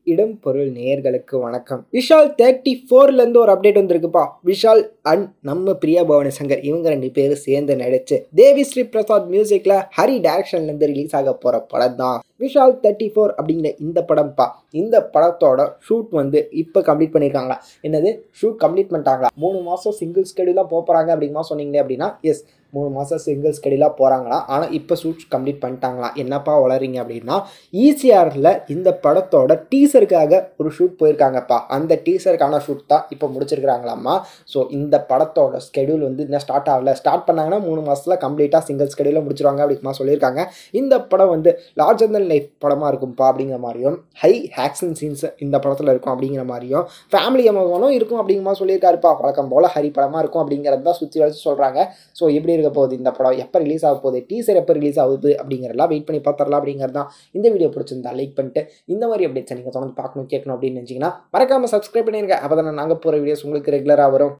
இடம் பொருள் நேயர்களுக்கு வணக்கம் விஷால் தேர்ட்டி ஃபோர்லேருந்து ஒரு அப்டேட் வந்திருக்குப்பா விஷால் அண்ட் நம்ம பிரியா பவானி சங்கர் இவங்க ரெண்டு பேரும் சேர்ந்து நடிச்சு தேவி ஸ்ரீ பிரசாத் மியூசிக்கில் ஹரி டைரக்ஷன்லேருந்து ரிலீஸ் ஆக போகிற படம் தான் விஷால் தேர்ட்டி ஃபோர் அப்படிங்கிற இந்த படம்ப்பா இந்த படத்தோட ஷூட் வந்து இப்போ கம்ப்ளீட் பண்ணியிருக்காங்களா என்னது ஷூட் கம்ப்ளீட் பண்ணிட்டாங்களா மூணு மாதம் சிங்கிள் ஸ்கெடியூலாக போக போகிறாங்க அப்படிங்கமா சொன்னீங்களே அப்படின்னா எஸ் மூணு மாதம் சிங்கிள் ஸ்கெடியூலாக போகிறாங்களாம் ஆனால் இப்போ ஷூட் கம்ப்ளீட் பண்ணிட்டாங்களாம் என்னப்பா வளரீங்க அப்படின்னா ஈசிஆரில் இந்த படத்தோட டீசருக்காக ஒரு ஷூட் போயிருக்காங்கப்பா அந்த டீசருக்கான ஷூட் தான் இப்போ முடிச்சிருக்கிறாங்களாம்மா ஸோ இந்த படத்தோட ஸ்கெடியூல் வந்து இன்னும் ஸ்டார்ட் ஆகல ஸ்டார்ட் பண்ணாங்கன்னா மூணு மாதத்தில் கம்ப்ளீட்டாக சிங்கிள் ஸ்கெடியூலில் முடிச்சிருவாங்க அப்படிமா சொல்லியிருக்காங்க இந்த படம் வந்து லார்ஜர் தன் லைஃப் படமாக இருக்கும்ப்பா அப்படிங்கிற மாதிரியும் ஹை ஆக்ஷன் சீன்ஸ் இந்த படத்தில் இருக்கும் அப்படிங்கிற மாதிரியும் ஃபேமிலி எமோகனும் இருக்கும் அப்படிங்கிற மாதிரி சொல்லியிருக்காருப்பா வழக்கம் போல் ஹரி படமாக இருக்கும் அப்படிங்கிறது தான் சுற்றி வச்சு சொல்கிறாங்க ஸோ எப்படி இருக்க போகுது இந்த படம் எப்போ ரிலீஸ் ஆக போகுது டீசர் எப்போ ரிலீஸ் ஆகுது அப்படிங்கிறதெல்லாம் வெயிட் பண்ணி பார்த்துடலாம் அப்படிங்கிறது தான் இந்த வீடியோ பிடிச்சிருந்தா லைக் பண்ணிட்டு இந்த மாதிரி அப்டேட்ஸ் நீங்கள் தொடர்ந்து பார்க்கணும் கேட்கணும் அப்படின்னு நினச்சிங்கன்னா மறக்காமல் சப்ஸ்கிரைப் பண்ணிருங்க அப்போ தானே நாங்கள் போகிற வீடியோஸ் உங்களுக்கு ரெகுலராக வரும்